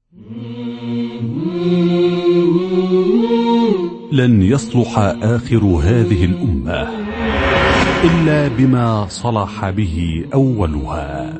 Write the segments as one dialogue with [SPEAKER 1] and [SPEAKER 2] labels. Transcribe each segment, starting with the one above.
[SPEAKER 1] لن يصلح آخر هذه الأمة إلا بما صلح به أولها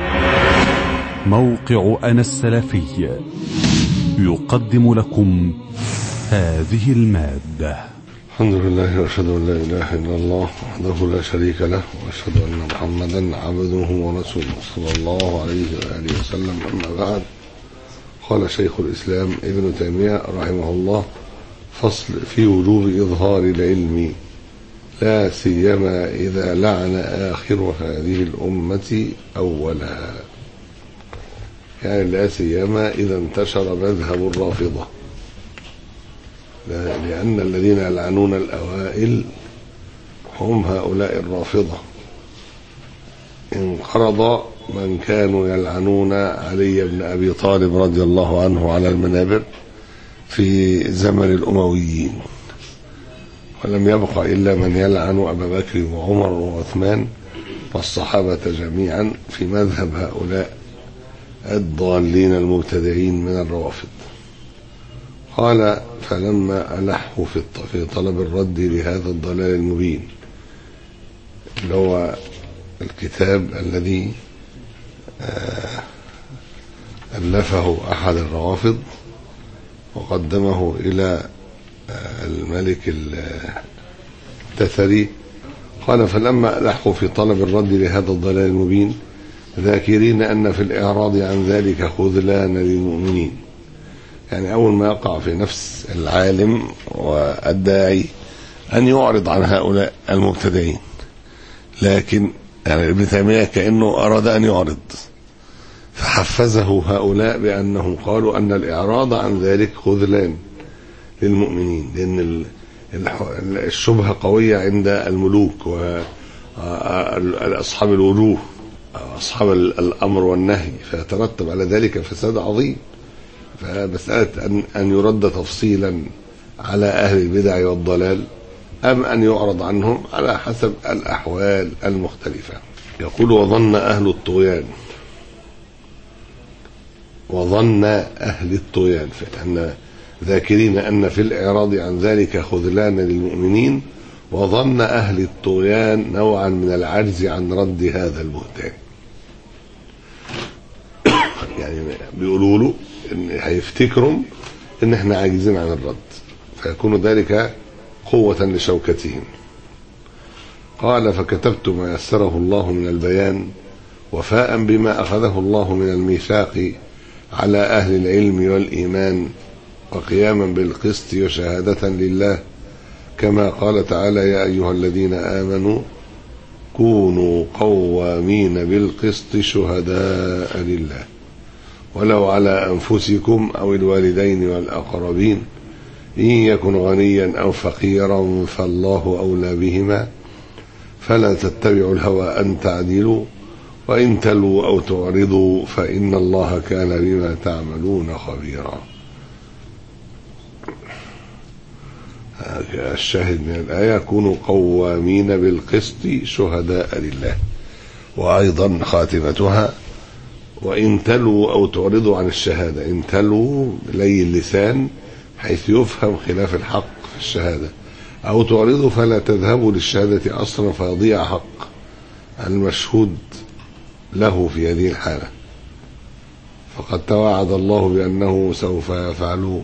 [SPEAKER 1] موقع أنا السلفي يقدم لكم هذه المادة
[SPEAKER 2] الحمد لله واشهد ان لا اله الا الله وحده لا شريك له واشهد ان محمدا عبده ورسوله صلى الله عليه واله وسلم اما بعد قال شيخ الاسلام ابن تيميه رحمه الله فصل في وجوب اظهار العلم لا سيما اذا لعن اخر هذه الامه اولها يعني لا سيما اذا انتشر مذهب الرافضه لأن الذين يلعنون الأوائل هم هؤلاء الرافضة انقرض من كانوا يلعنون علي بن أبي طالب رضي الله عنه على المنابر في زمن الأمويين ولم يبق إلا من يلعن أبا بكر وعمر وعثمان والصحابة جميعا في مذهب هؤلاء الضالين المبتدعين من الروافض قال فلما ألحوا في في طلب الرد لهذا الضلال المبين اللي هو الكتاب الذي ألفه أحد الروافض وقدمه إلى الملك التثري قال فلما ألحوا في طلب الرد لهذا الضلال المبين ذاكرين أن في الإعراض عن ذلك خذلان للمؤمنين يعني أول ما يقع في نفس العالم والداعي أن يعرض عن هؤلاء المبتدعين لكن يعني ابن تيمية كأنه أراد أن يعرض فحفزه هؤلاء بأنهم قالوا أن الإعراض عن ذلك خذلان للمؤمنين لأن الشبهة قوية عند الملوك وأصحاب الوجوه أصحاب الأمر والنهي فيترتب على ذلك فساد عظيم فمسألة أن, أن يرد تفصيلا على أهل البدع والضلال أم أن يعرض عنهم على حسب الأحوال المختلفة يقول وظن أهل الطغيان وظن أهل الطغيان فأن ذاكرين أن في الإعراض عن ذلك خذلان للمؤمنين وظن أهل الطغيان نوعا من العجز عن رد هذا البهتان يعني بيقولوا له ان هيفتكروا ان احنا عاجزين عن الرد فيكون ذلك قوة لشوكتهم قال فكتبت ما يسره الله من البيان وفاء بما أخذه الله من الميثاق على أهل العلم والإيمان وقياما بالقسط وشهادة لله كما قال تعالى يا أيها الذين آمنوا كونوا قوامين بالقسط شهداء لله ولو على أنفسكم أو الوالدين والأقربين إن يكن غنيا أو فقيرا فالله أولى بهما فلا تتبعوا الهوى أن تعدلوا وإن تلوا أو تعرضوا فإن الله كان بما تعملون خبيرا الشاهد من الآية كونوا قوامين بالقسط شهداء لله وأيضا خاتمتها وإن تلوا أو تعرضوا عن الشهادة إن تلوا لي اللسان حيث يفهم خلاف الحق في الشهادة أو تعرضوا فلا تذهبوا للشهادة أصلا فيضيع حق المشهود له في هذه الحالة فقد توعد الله بأنه سوف يفعل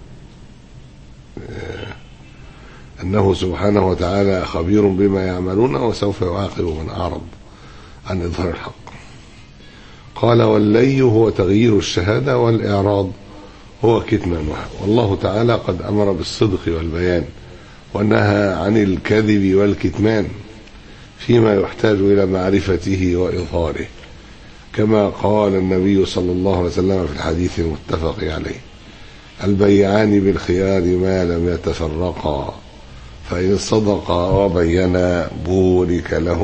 [SPEAKER 2] أنه سبحانه وتعالى خبير بما يعملون وسوف يعاقب من أعرض عن إظهار الحق قال واللي هو تغيير الشهادة والإعراض هو كتمانها والله تعالى قد أمر بالصدق والبيان ونهى عن الكذب والكتمان فيما يحتاج إلى معرفته وإظهاره كما قال النبي صلى الله عليه وسلم في الحديث المتفق عليه البيعان بالخيار ما لم يتفرقا فإن صدقا وبينا بورك له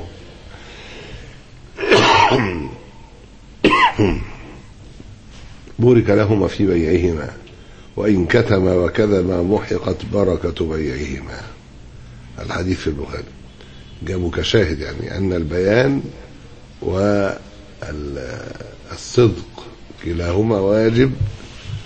[SPEAKER 2] بورك لهما في بيعهما وإن كتم وكذب محقت بركة بيعهما الحديث في البخاري جابوا كشاهد يعني أن البيان والصدق كلاهما واجب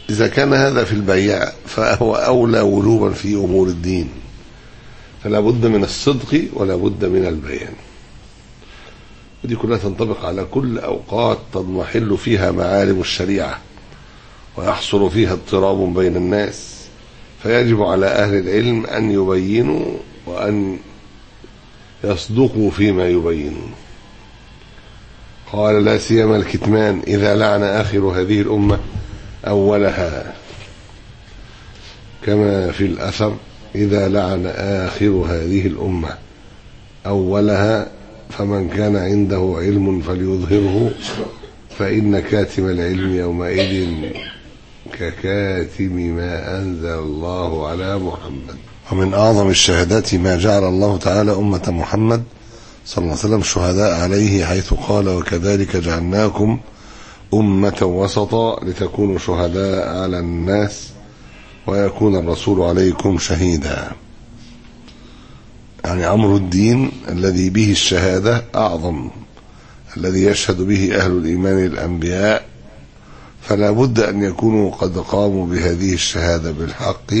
[SPEAKER 2] إذا كان هذا في البيع فهو أولى ولوبا في أمور الدين فلا بد من الصدق ولا بد من البيان ودي كلها تنطبق على كل أوقات تضمحل فيها معالم الشريعة ويحصل فيها اضطراب بين الناس فيجب على أهل العلم أن يبينوا وأن يصدقوا فيما يبينون قال لا سيما الكتمان إذا لعن آخر هذه الأمة أولها كما في الأثر إذا لعن آخر هذه الأمة أولها فمن كان عنده علم فليظهره فإن كاتم العلم يومئذ ككاتم ما أنزل الله على محمد ومن أعظم الشهادات ما جعل الله تعالى أمة محمد صلى الله عليه وسلم شهداء عليه حيث قال وكذلك جعلناكم أمة وسطا لتكونوا شهداء على الناس ويكون الرسول عليكم شهيدا يعني أمر الدين الذي به الشهادة أعظم الذي يشهد به أهل الإيمان الأنبياء فلا بد أن يكونوا قد قاموا بهذه الشهادة بالحق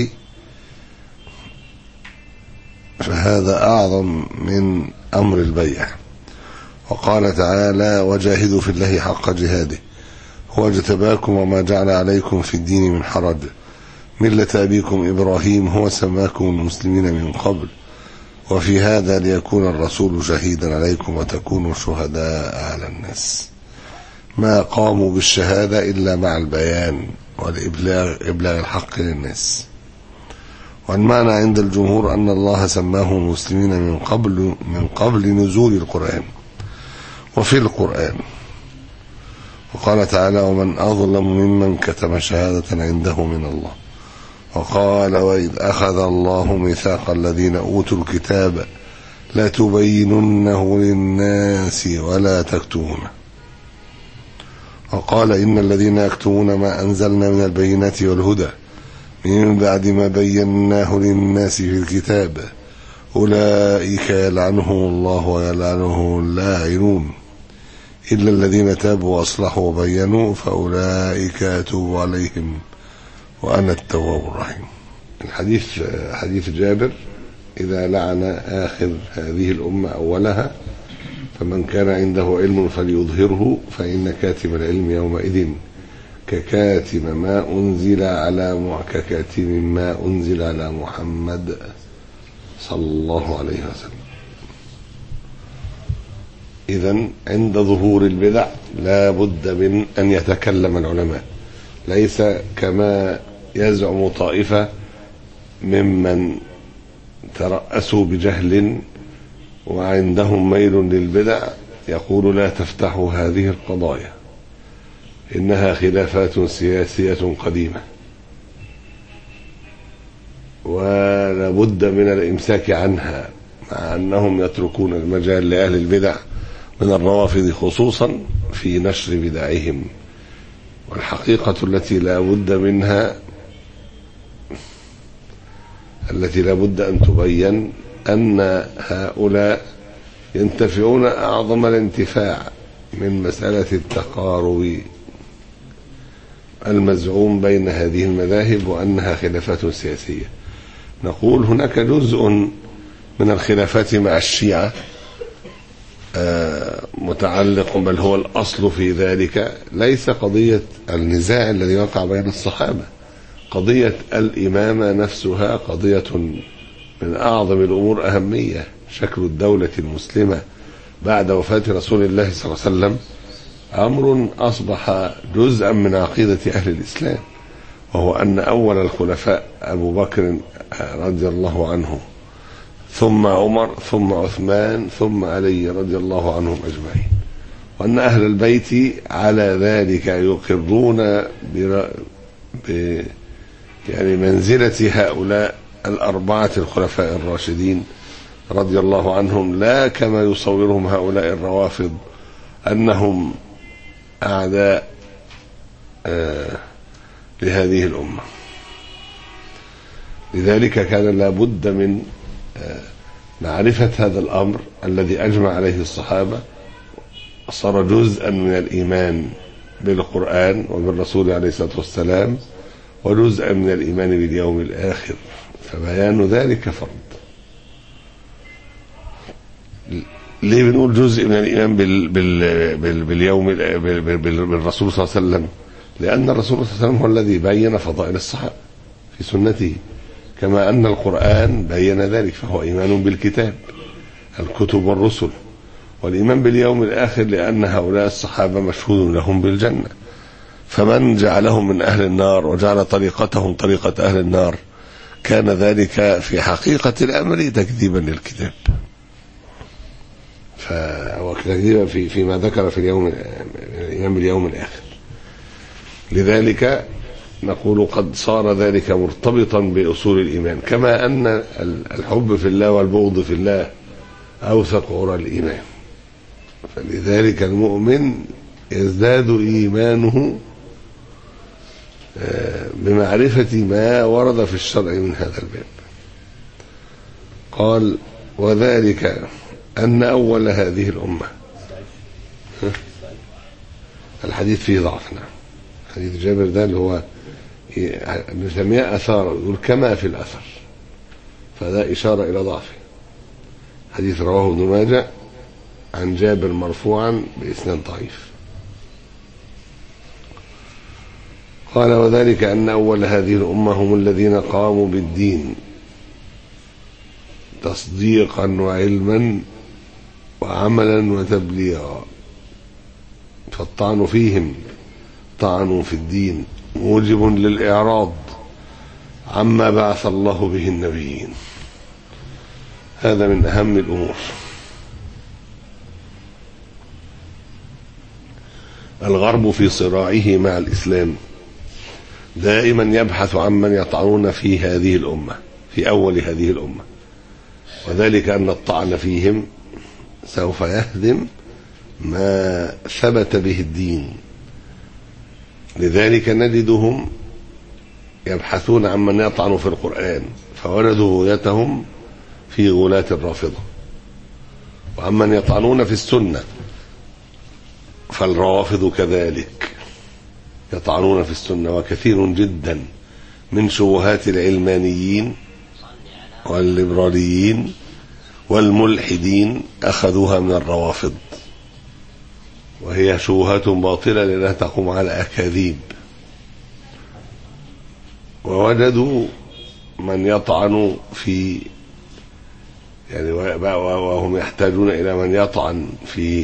[SPEAKER 2] فهذا أعظم من أمر البيع وقال تعالى وجاهدوا في الله حق جهاده هو اجتباكم وما جعل عليكم في الدين من حرج ملة أبيكم إبراهيم هو سماكم المسلمين من قبل وفي هذا ليكون الرسول شهيدا عليكم وتكونوا شهداء على الناس ما قاموا بالشهادة إلا مع البيان والإبلاغ إبلاغ الحق للناس والمعنى عند الجمهور أن الله سماهم مسلمين من قبل من قبل نزول القرآن وفي القرآن وقال تعالى ومن أظلم ممن كتم شهادة عنده من الله وقال وإذ أخذ الله ميثاق الذين أوتوا الكتاب لا تبيننه للناس ولا تكتمونه وقال إن الذين يكتمون ما أنزلنا من البينات والهدى من بعد ما بيناه للناس في الكتاب أولئك يلعنهم الله ويلعنهم اللاعنون إلا الذين تابوا وأصلحوا وبينوا فأولئك أتوب عليهم وأنا التواب الرحيم الحديث حديث جابر إذا لعن آخر هذه الأمة أولها فمن كان عنده علم فليظهره فإن كاتم العلم يومئذ ككاتم ما أنزل على ككاتم ما أنزل على محمد صلى الله عليه وسلم إذا عند ظهور البدع لا بد من أن يتكلم العلماء ليس كما يزعم طائفة ممن ترأسوا بجهل وعندهم ميل للبدع يقول لا تفتحوا هذه القضايا إنها خلافات سياسية قديمة ولا بد من الإمساك عنها مع أنهم يتركون المجال لأهل البدع من الروافض خصوصا في نشر بدعهم والحقيقة التي لا بد منها التي لا بد أن تبين أن هؤلاء ينتفعون أعظم الانتفاع من مسألة التقارب المزعوم بين هذه المذاهب وأنها خلافات سياسية نقول هناك جزء من الخلافات مع الشيعة متعلق بل هو الأصل في ذلك ليس قضية النزاع الذي وقع بين الصحابة قضية الإمامة نفسها قضية من أعظم الأمور أهمية شكل الدولة المسلمة بعد وفاة رسول الله صلى الله عليه وسلم أمر أصبح جزءا من عقيدة أهل الإسلام وهو أن أول الخلفاء أبو بكر رضي الله عنه ثم عمر ثم عثمان ثم علي رضي الله عنهم أجمعين وأن أهل البيت على ذلك يقرون ب... ب... يعني منزلة هؤلاء الأربعة الخلفاء الراشدين رضي الله عنهم لا كما يصورهم هؤلاء الروافض أنهم أعداء آه لهذه الأمة لذلك كان لابد من آه معرفة هذا الأمر الذي أجمع عليه الصحابة صار جزءا من الإيمان بالقرآن وبالرسول عليه الصلاة والسلام وجزءا من الإيمان باليوم الآخر فبيان ذلك فرض ليه بنقول جزء من الإيمان بال بال بال باليوم ال- بال بال بال بالرسول صلى الله عليه وسلم لأن الرسول صلى الله عليه وسلم هو الذي بين فضائل الصحابة في سنته كما أن القرآن بين ذلك فهو إيمان بالكتاب الكتب والرسل والإيمان باليوم الآخر لأن هؤلاء الصحابة مشهود لهم بالجنة فمن جعلهم من أهل النار وجعل طريقتهم طريقة أهل النار كان ذلك في حقيقة الأمر تكذيبا للكتاب فهو تكذيبا في فيما ذكر في اليوم الإيمان باليوم الآخر لذلك نقول قد صار ذلك مرتبطا بأصول الإيمان كما أن الحب في الله والبغض في الله أوثق عرى الإيمان فلذلك المؤمن يزداد إيمانه آه، بمعرفة ما ورد في الشرع من هذا الباب قال وذلك أن أول هذه الأمة ها؟ الحديث فيه ضعف نعم حديث جابر ده اللي هو ابن تيمية أثار يقول كما في الأثر فده إشارة إلى ضعفه حديث رواه ابن ماجه عن جابر مرفوعا بإسناد ضعيف قال وذلك أن أول هذه الأمة هم الذين قاموا بالدين تصديقا وعلما وعملا وتبليغا فالطعن فيهم طعن في الدين موجب للإعراض عما بعث الله به النبيين هذا من أهم الأمور الغرب في صراعه مع الإسلام دائما يبحث عمن يطعنون في هذه الأمة في أول هذه الأمة وذلك أن الطعن فيهم سوف يهدم ما ثبت به الدين لذلك نجدهم يبحثون عمن يطعن في القرآن فوجدوا غايتهم في غلاة الرافضة وعمن يطعنون في السنة فالروافض كذلك يطعنون في السنة وكثير جدا من شبهات العلمانيين والليبراليين والملحدين أخذوها من الروافض وهي شبهات باطلة لأنها تقوم على أكاذيب ووجدوا من يطعن في يعني وهم يحتاجون إلى من يطعن في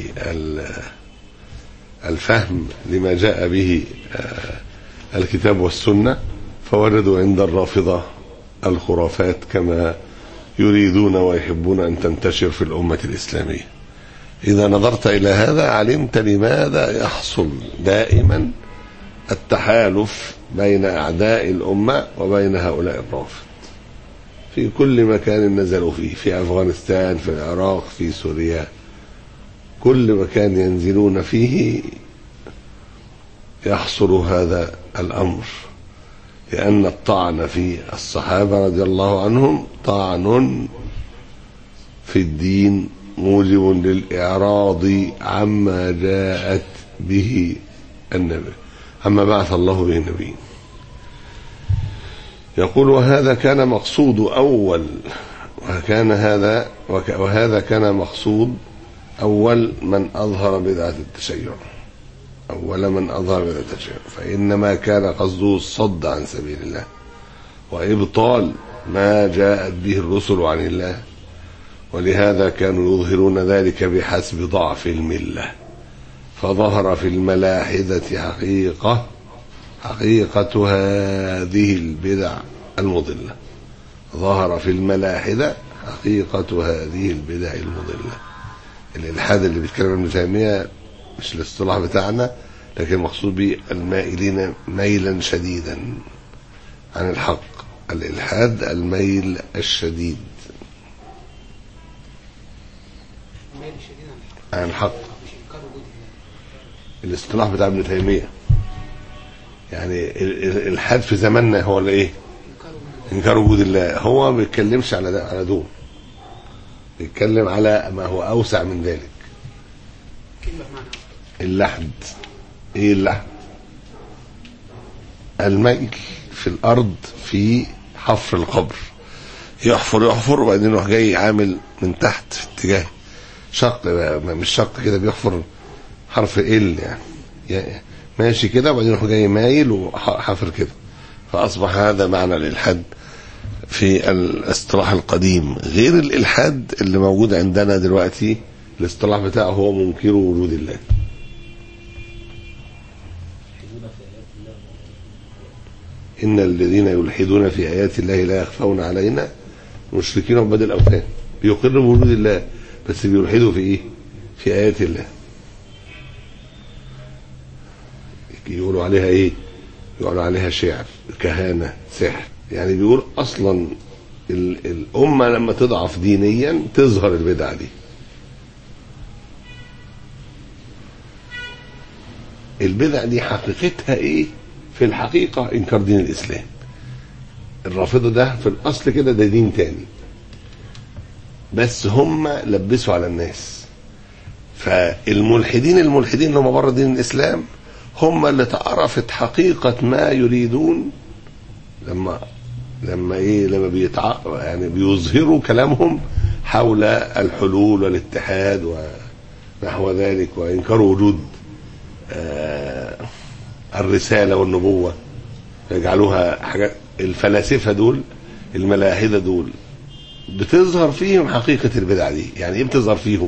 [SPEAKER 2] الفهم لما جاء به الكتاب والسنة فوجدوا عند الرافضة الخرافات كما يريدون ويحبون أن تنتشر في الأمة الإسلامية إذا نظرت إلى هذا علمت لماذا يحصل دائما التحالف بين أعداء الأمة وبين هؤلاء الرافض في كل مكان نزلوا فيه في أفغانستان في العراق في سوريا كل مكان ينزلون فيه يحصل هذا الأمر لأن الطعن في الصحابة رضي الله عنهم طعن في الدين موجب للإعراض عما جاءت به النبي عما بعث الله به النبي يقول وهذا كان مقصود أول وكان هذا وهذا كان مقصود أول من أظهر بدعة التشيع أول من أظهر بدعة التشيع فإنما كان قصده الصد عن سبيل الله وإبطال ما جاءت به الرسل عن الله ولهذا كانوا يظهرون ذلك بحسب ضعف الملة فظهر في الملاحدة حقيقة حقيقة هذه البدع المضلة ظهر في الملاحدة حقيقة هذه البدع المضلة الإلحاد اللي بيتكلم ابن تيمية مش الاصطلاح بتاعنا لكن المقصود به المائلين ميلا شديدا عن الحق الإلحاد الميل الشديد عن الحق الاصطلاح بتاع ابن تيمية يعني الإلحاد في زماننا هو الايه انكار وجود الله هو ما بيتكلمش على ده على دول بيتكلم على ما هو اوسع من ذلك اللحد ايه اللحد الميل في الارض في حفر القبر يحفر يحفر وبعدين يروح جاي عامل من تحت في اتجاه شق مش شق كده بيحفر حرف ال يعني. يعني ماشي كده وبعدين يروح جاي مايل وحفر كده فاصبح هذا معنى الالحاد في الاصطلاح القديم غير الالحاد اللي موجود عندنا دلوقتي الاصطلاح بتاعه هو منكر وجود الله إن الذين يلحدون في آيات الله لا يخفون علينا مشركين عباد الأوثان بيقروا بوجود الله بس بيلحدوا في إيه؟ في آيات الله يقولوا عليها إيه؟ يقولوا عليها شعر كهانة سحر يعني بيقول أصلا ال- الأمة لما تضعف دينيا تظهر البدع دي البدع دي حقيقتها ايه في الحقيقة انكار دين الاسلام الرافضة ده في الاصل كده ده دين تاني بس هم لبسوا على الناس فالملحدين الملحدين اللي هم بره دين الاسلام هم اللي تعرفت حقيقة ما يريدون لما لما ايه لما بيتع يعني بيظهروا كلامهم حول الحلول والاتحاد ونحو ذلك وانكار وجود آه، الرسالة والنبوة يجعلوها حاجات الفلاسفة دول الملاحدة دول بتظهر فيهم حقيقة البدع دي يعني ايه بتظهر فيهم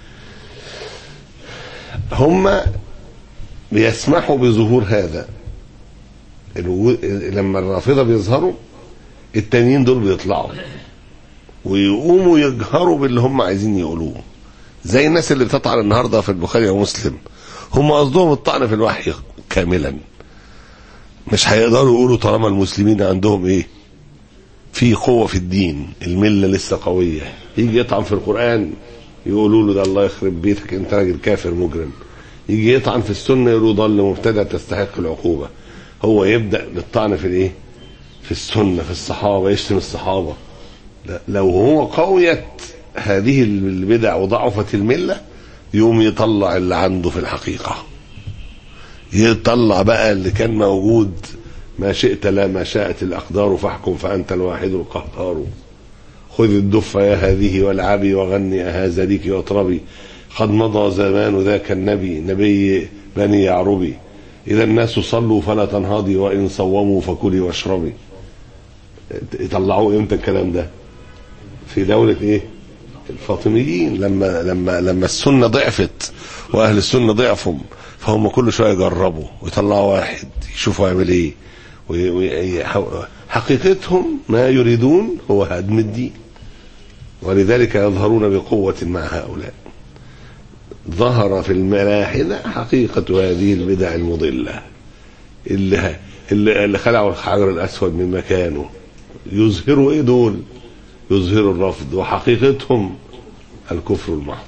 [SPEAKER 2] هم بيسمحوا بظهور هذا الوجود- لما الرافضة بيظهروا التانيين دول بيطلعوا ويقوموا يجهروا باللي هم عايزين يقولوه زي الناس اللي بتطعن النهارده في البخاري ومسلم هم قصدهم الطعن في الوحي كاملا مش هيقدروا يقولوا طالما المسلمين عندهم ايه في قوة في الدين الملة لسه قوية يجي يطعن في القرآن يقولوا له ده الله يخرب بيتك انت راجل كافر مجرم يجي يطعن في السنة يقولوا ضل مبتدع تستحق العقوبة هو يبدأ بالطعن في الايه في السنة في الصحابة يشتم الصحابة لا لو هو قويت هذه البدع وضعفت الملة يوم يطلع اللي عنده في الحقيقة يطلع بقى اللي كان موجود ما شئت لا ما شاءت الأقدار فاحكم فأنت الواحد القهار خذ الدف يا هذه والعبي وغني هذا ليك واطربي قد مضى زمان ذاك النبي نبي بني يعربي إذا الناس صلوا فلا تنهضي وإن صوموا فكلي واشربي يطلعوه امتى الكلام ده في دولة ايه الفاطميين لما لما لما السنة ضعفت واهل السنة ضعفهم فهم كل شوية يجربوا ويطلعوا واحد يشوفوا يعمل ايه وي- وي- حقيقتهم ما يريدون هو هدم الدين ولذلك يظهرون بقوة مع هؤلاء ظهر في الملاحدة حقيقة هذه البدع المضلة اللي اللي, اللي خلعوا الحجر الأسود من مكانه يظهروا ايه دول يظهروا الرفض وحقيقتهم الكفر المحض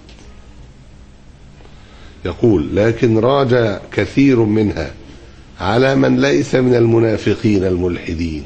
[SPEAKER 2] يقول لكن راج كثير منها على من ليس من المنافقين الملحدين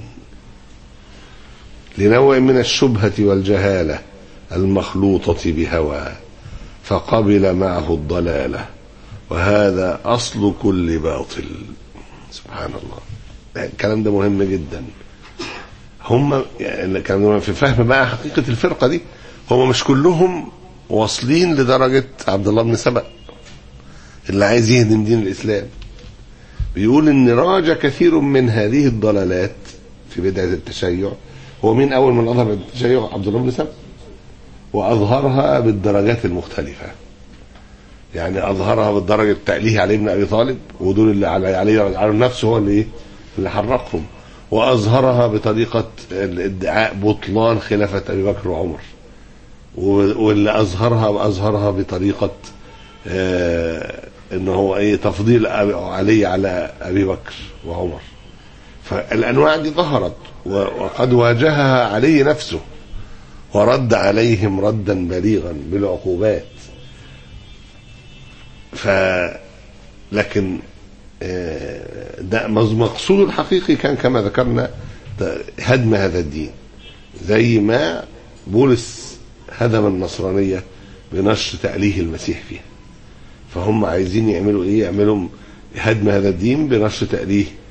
[SPEAKER 2] لنوع من الشبهة والجهالة المخلوطة بهوى فقبل معه الضلالة وهذا أصل كل باطل سبحان الله الكلام ده مهم جدا هم يعني كانوا في فهم بقى حقيقة الفرقة دي هم مش كلهم واصلين لدرجة عبد الله بن سبأ اللي عايز يهدم دين الإسلام بيقول إن راج كثير من هذه الضلالات في بدعة التشيع هو مين أول من أظهر التشيع عبد الله بن سبأ وأظهرها بالدرجات المختلفة يعني أظهرها بالدرجة التأليه علي بن أبي طالب ودول اللي على علي على نفسه هو اللي إيه اللي حرقهم وأظهرها بطريقة الادعاء بطلان خلافة أبي بكر وعمر واللي أظهرها أظهرها بطريقة آه إن هو إيه تفضيل علي على أبي بكر وعمر فالأنواع دي ظهرت وقد واجهها علي نفسه ورد عليهم ردا بليغا بالعقوبات ف لكن ده مقصود الحقيقي كان كما ذكرنا هدم هذا الدين زي ما بولس هدم النصرانية بنشر تأليه المسيح فيها فهم عايزين يعملوا ايه يعملوا هدم هذا الدين بنشر تأليه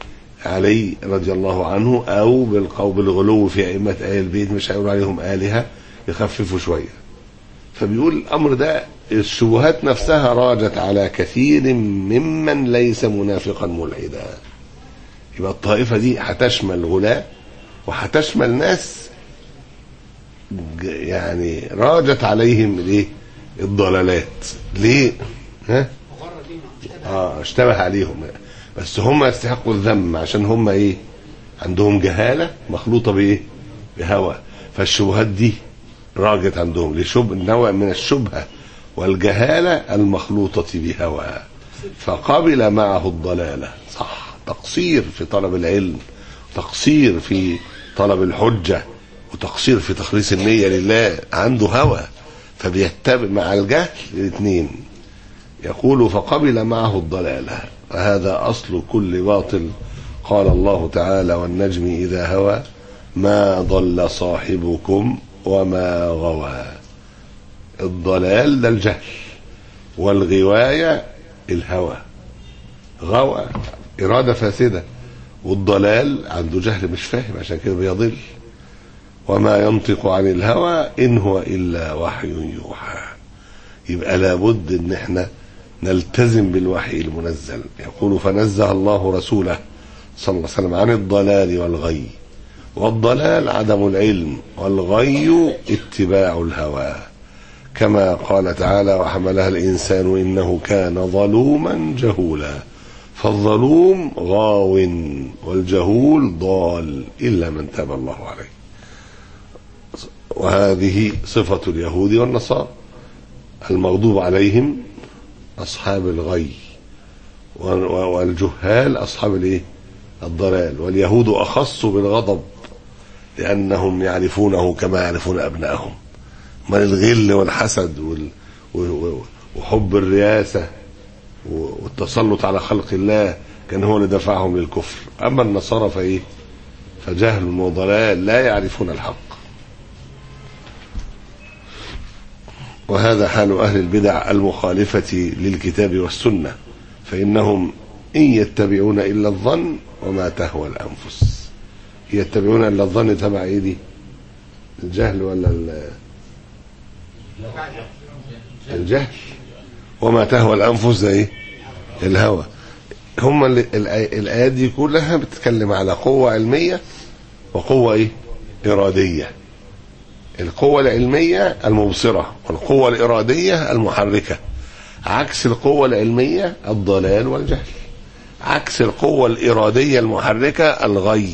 [SPEAKER 2] علي رضي الله عنه او بالقول بالغلو في ائمه اهل البيت مش هيقولوا عليهم الهه يخففوا شويه فبيقول الامر ده الشبهات نفسها راجت على كثير ممن ليس منافقا ملحدا يبقى الطائفه دي هتشمل غلاة وهتشمل ناس ج- يعني راجت عليهم الايه الضلالات ليه ها اه اشتبه عليهم بس هم يستحقوا الذم عشان هم ايه عندهم جهاله مخلوطه بايه بهوى فالشبهات دي راجت عندهم لشب نوع من الشبهه والجهاله المخلوطه بهوى فقبل معه الضلاله صح تقصير في طلب العلم تقصير في طلب الحجه وتقصير في تخليص النيه لله عنده هوى فبيتبع مع الجهل الاثنين يقول فقبل معه الضلاله فهذا اصل كل باطل قال الله تعالى والنجم اذا هوى ما ضل صاحبكم وما غوى الضلال ده الجهل والغوايه الهوى غوى اراده فاسده والضلال عنده جهل مش فاهم عشان كده بيضل وما ينطق عن الهوى ان هو الا وحي يوحى يبقى لابد ان احنا نلتزم بالوحي المنزل يقول فنزه الله رسوله صلى الله عليه وسلم عن الضلال والغي والضلال عدم العلم والغي اتباع الهوى كما قال تعالى وحملها الانسان انه كان ظلوما جهولا فالظلوم غاو والجهول ضال الا من تاب الله عليه وهذه صفه اليهود والنصارى المغضوب عليهم اصحاب الغي والجهال اصحاب الايه الضلال واليهود اخص بالغضب لانهم يعرفونه كما يعرفون ابنائهم من الغل والحسد وال... وحب الرياسه والتسلط على خلق الله كان هو اللي دفعهم للكفر اما النصارى فايه فجهل وضلال لا يعرفون الحق وهذا حال اهل البدع المخالفه للكتاب والسنه فانهم ان يتبعون الا الظن وما تهوى الانفس يتبعون الا الظن تبع ايه دي الجهل ولا الجهل وما تهوى الانفس ده ايه الهوى هم الايات دي كلها بتتكلم على قوه علميه وقوه ايه اراديه القوه العلميه المبصره والقوه الاراديه المحركه عكس القوه العلميه الضلال والجهل عكس القوه الاراديه المحركه الغي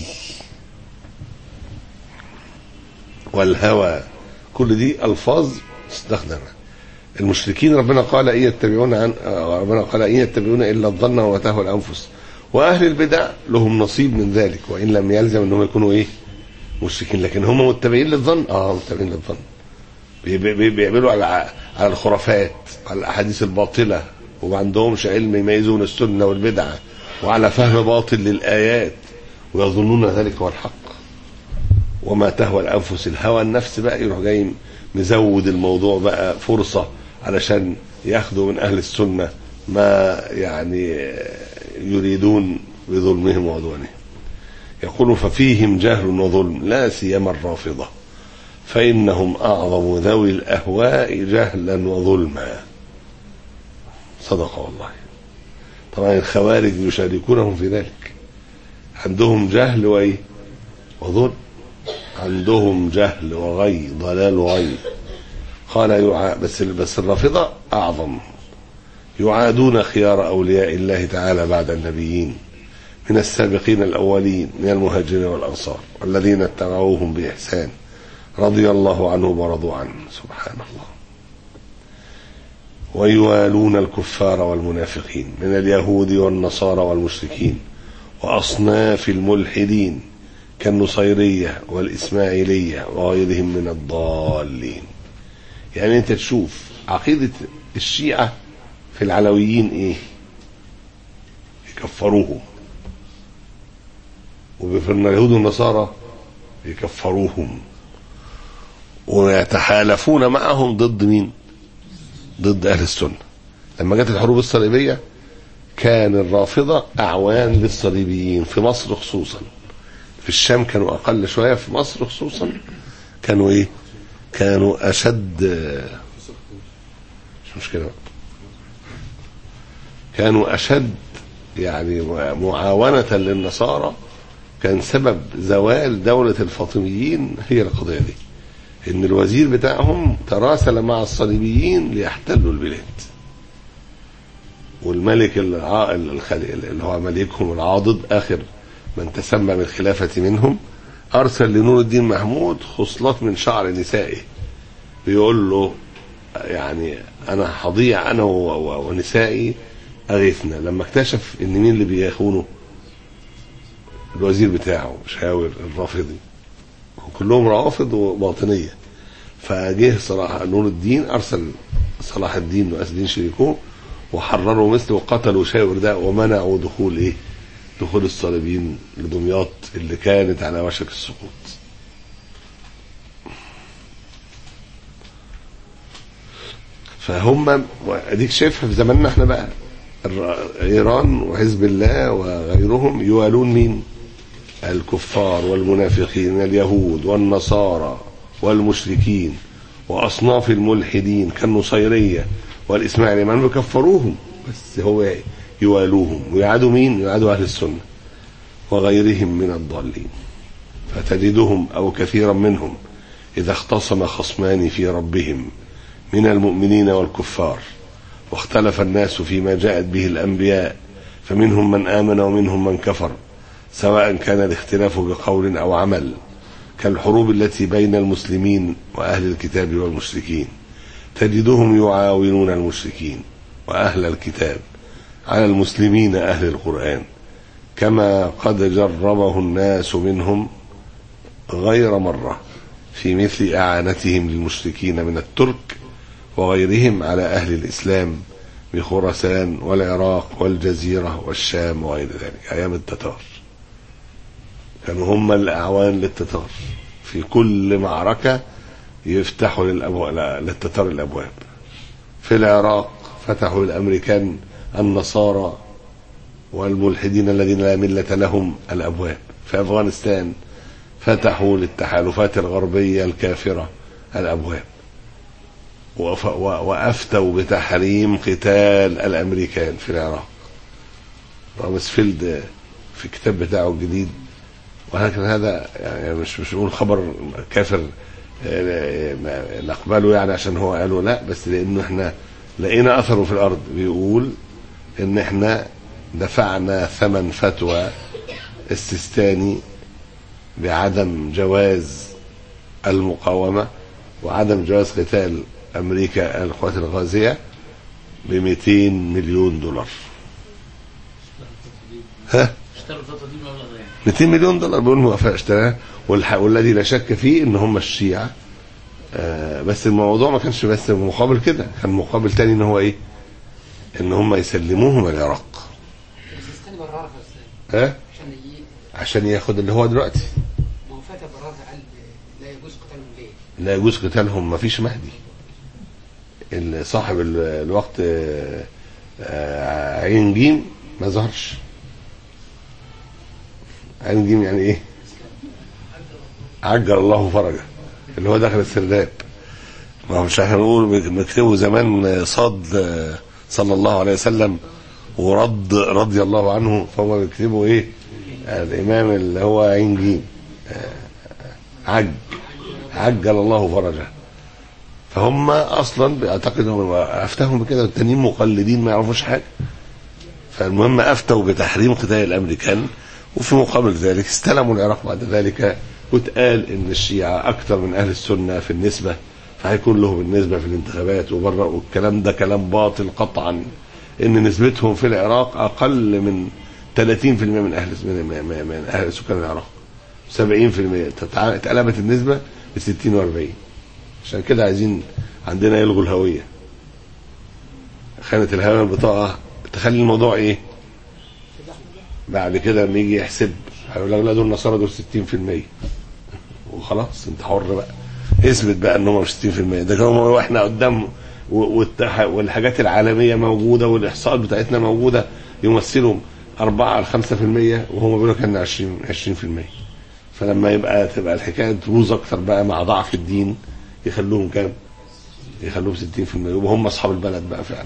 [SPEAKER 2] والهوى كل دي الفاظ استخدمها المشركين ربنا قال ان يتبعون عن ربنا قال ان يتبعون الا الظن وما تهوى الانفس واهل البدع لهم نصيب من ذلك وان لم يلزم انهم يكونوا ايه مشركين لكن هم متبعين للظن اه متبعين للظن بيعملوا على على الخرافات على الاحاديث الباطله وما عندهمش علم يميزون السنه والبدعه وعلى فهم باطل للايات ويظنون ذلك هو الحق وما تهوى الانفس الهوى النفس بقى يروح جاي مزود الموضوع بقى فرصه علشان ياخدوا من اهل السنه ما يعني يريدون بظلمهم وعدوانهم يقول ففيهم جهل وظلم لا سيما الرافضه فانهم اعظم ذوي الاهواء جهلا وظلما صدق والله طبعا الخوارج يشاركونهم في ذلك عندهم جهل وايه وظلم عندهم جهل وغي ضلال وغي قال يعا بس بس الرافضه اعظم يعادون خيار اولياء الله تعالى بعد النبيين من السابقين الاولين من المهاجرين والانصار والذين اتبعوهم باحسان رضي الله عنهم ورضوا عنه سبحان الله ويوالون الكفار والمنافقين من اليهود والنصارى والمشركين واصناف الملحدين كالنصيريه والاسماعيليه وغيرهم من الضالين يعني انت تشوف عقيده الشيعه في العلويين ايه يكفروهم وفي اليهود والنصارى يكفروهم ويتحالفون معهم ضد مين ضد اهل السنه لما جت الحروب الصليبيه كان الرافضة أعوان للصليبيين في مصر خصوصا في الشام كانوا أقل شوية في مصر خصوصا كانوا إيه كانوا أشد مش مشكلة بقى. كانوا أشد يعني معاونة للنصارى كان سبب زوال دولة الفاطميين هي القضية دي إن الوزير بتاعهم تراسل مع الصليبيين ليحتلوا البلاد والملك الع- الخلي- اللي هو ملكهم العاضد آخر من تسمى بالخلافة منهم أرسل لنور الدين محمود خصلات من شعر نسائه بيقول له يعني أنا هضيع أنا و- و- ونسائي أغيثنا لما اكتشف إن مين اللي بيخونه الوزير بتاعه شاور الرافضي كلهم روافض وباطنية فجه صلاح نور الدين أرسل صلاح الدين وأسد الدين شريكوه وحرروا مثله وقتلوا شاور ده ومنعوا دخول ايه دخول الصليبيين لدمياط اللي كانت على وشك السقوط فهم اديك شايفها في زماننا احنا بقى الر- ايران وحزب الله وغيرهم يوالون مين الكفار والمنافقين اليهود والنصارى والمشركين واصناف الملحدين كالنصيريه والاسماعيليه ما بيكفروهم بس هو يوالوهم ويعادوا مين يعادوا اهل السنه وغيرهم من الضالين فتجدهم او كثيرا منهم اذا اختصم خصمان في ربهم من المؤمنين والكفار واختلف الناس فيما جاءت به الانبياء فمنهم من امن ومنهم من كفر سواء كان الاختلاف بقول او عمل كالحروب التي بين المسلمين واهل الكتاب والمشركين تجدهم يعاونون المشركين واهل الكتاب على المسلمين اهل القران كما قد جربه الناس منهم غير مره في مثل اعانتهم للمشركين من الترك وغيرهم على اهل الاسلام بخراسان والعراق والجزيره والشام وغير ذلك ايام التتار كانوا هم الاعوان للتتار في كل معركه يفتحوا للأبواب للتتار الابواب في العراق فتحوا للامريكان النصارى والملحدين الذين لا مله لهم الابواب في افغانستان فتحوا للتحالفات الغربيه الكافره الابواب وف- و- وافتوا بتحريم قتال الامريكان في العراق رامسفيلد في الكتاب بتاعه الجديد ولكن هذا يعني مش مش نقول خبر كافر آه، ما- نقبله يعني عشان هو قاله لا بس لانه احنا لقينا اثره في الارض بيقول ان احنا دفعنا ثمن فتوى السيستاني بعدم جواز المقاومه وعدم جواز قتال امريكا القوات الغازيه ب 200 مليون دولار ها
[SPEAKER 3] اشتروا الفترة دي مبلغ يعني
[SPEAKER 2] 200 مليون دولار بيقول موافق اشتراها والح- والذي لا شك فيه ان هم الشيعة آه بس الموضوع ما كانش بس مقابل كده كان مقابل تاني ان هو ايه ان هم يسلموهم العراق
[SPEAKER 4] بس استنى برارها ازاي
[SPEAKER 2] ها
[SPEAKER 4] عشان يجي
[SPEAKER 2] عشان ياخد اللي هو دلوقتي
[SPEAKER 4] ما هو فتى برارها قال لا يجوز قتالهم ليه؟
[SPEAKER 2] لا يجوز قتالهم ما فيش مهدي ال- صاحب ال- الوقت آه، آه، عين جيم ما ظهرش عين جيم يعني ايه عجل الله فرجه اللي هو داخل السرداب ما هو مش احنا نقول بنكتبه زمان صاد آه، صلى الله عليه وسلم ورد رضي الله عنه فهم بيكتبوا ايه الامام اللي هو عين جيم آه، عج عجل الله فرجه فهم اصلا بيعتقدوا افتهم بكده والتانيين مقلدين ما يعرفوش حاجه فالمهم افتوا بتحريم قتال الامريكان وفي مقابل ذلك استلموا العراق بعد ذلك واتقال ان الشيعه اكثر من اهل السنه في النسبه فهيكون لهم النسبه في الانتخابات وبره والكلام ده كلام باطل قطعا ان نسبتهم في العراق اقل من 30% من اهل من, من, من اهل سكان العراق 70% تتع- اتقلبت النسبه ل 60 و40 عشان كده عايزين عندنا يلغوا الهويه خانه الهويه البطاقه تخلي الموضوع ايه بعد كده لما يجي يحسب هيقول لك لا دول النصارى دول 60% وخلاص انت حر بقى اثبت بقى ان هم مش 60% ده كانوا واحنا قدام و- والتح- والحاجات العالميه موجوده والاحصاءات بتاعتنا موجوده يمثلوا 4 ل 5% وهم بيقولوا لك ان 20 20% فلما يبقى تبقى الحكايه تبوظ اكتر بقى مع ضعف الدين يخلوهم كام؟ يخلوهم 60% يبقوا هم اصحاب البلد بقى فعلا.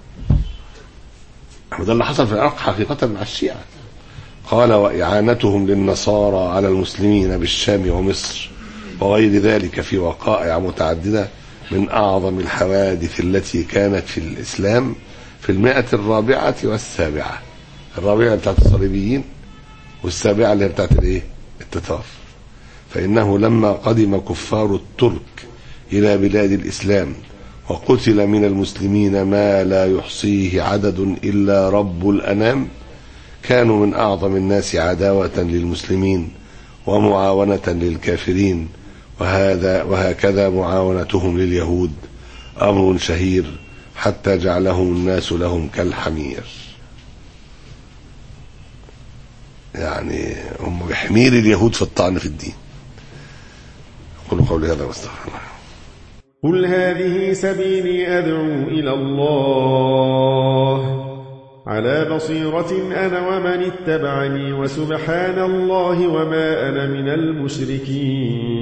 [SPEAKER 2] وده اللي حصل في العراق حقيقه مع الشيعه. قال واعانتهم للنصارى على المسلمين بالشام ومصر وغير ذلك في وقائع متعدده من اعظم الحوادث التي كانت في الاسلام في المئة الرابعة والسابعة الرابعة بتاعت الصليبيين والسابعة اللي هي بتاعت الايه التتار فإنه لما قدم كفار الترك إلى بلاد الإسلام وقتل من المسلمين ما لا يحصيه عدد إلا رب الأنام كانوا من أعظم الناس عداوة للمسلمين ومعاونة للكافرين وهذا وهكذا معاونتهم لليهود أمر شهير حتى جعلهم الناس لهم كالحمير يعني هم بحمير اليهود في الطعن في الدين قولوا قولي هذا واستغفر الله
[SPEAKER 3] قل هذه سبيلي أدعو إلى الله على بصيرة أنا ومن اتبعني وسبحان الله وما أنا من المشركين